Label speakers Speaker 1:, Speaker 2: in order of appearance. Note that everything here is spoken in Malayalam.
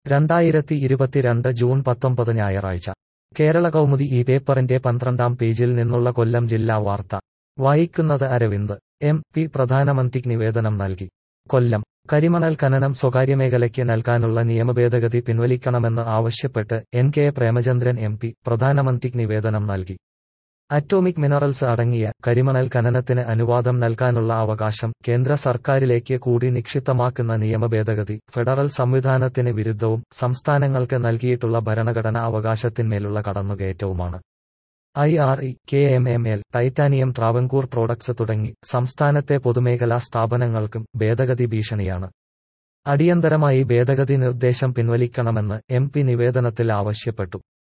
Speaker 1: രണ്ടായിരത്തി ഇരുപത്തിരണ്ട് ജൂൺ പത്തൊമ്പത് ഞായറാഴ്ച കേരള കൗമുദി ഈ പേപ്പറിന്റെ പന്ത്രണ്ടാം പേജിൽ നിന്നുള്ള കൊല്ലം ജില്ലാ വാർത്ത വായിക്കുന്നത് അരവിന്ദ് എം പി പ്രധാനമന്ത്രിക്ക് നിവേദനം നൽകി കൊല്ലം കരിമണൽ ഖനനം സ്വകാര്യമേഖലയ്ക്ക് നൽകാനുള്ള നിയമഭേദഗതി പിൻവലിക്കണമെന്ന് ആവശ്യപ്പെട്ട് N K Premachandran M P പ്രധാനമന്ത്രിക്ക് നിവേദനം നൽകി അറ്റോമിക് മിനറൽസ് അടങ്ങിയ കരിമണൽ ഖനനത്തിന് അനുവാദം നൽകാനുള്ള അവകാശം കേന്ദ്ര സർക്കാരിലേക്ക് കൂടി നിക്ഷിപ്തമാക്കുന്ന നിയമഭേദഗതി ഫെഡറൽ സംവിധാനത്തിന് വിരുദ്ധവും സംസ്ഥാനങ്ങൾക്ക് നൽകിയിട്ടുള്ള ഭരണഘടനാ അവകാശത്തിന്മേലുള്ള കടന്നുകയറ്റവുമാണ് I R E K M M L titanium Travancore products തുടങ്ങി സംസ്ഥാനത്തെ പൊതുമേഖലാ സ്ഥാപനങ്ങൾക്കും ഭേദഗതി ഭീഷണിയാണ് അടിയന്തരമായി ഭേദഗതി നിർദ്ദേശം പിൻവലിക്കണമെന്ന് എം പി നിവേദനത്തിൽ ആവശ്യപ്പെട്ടു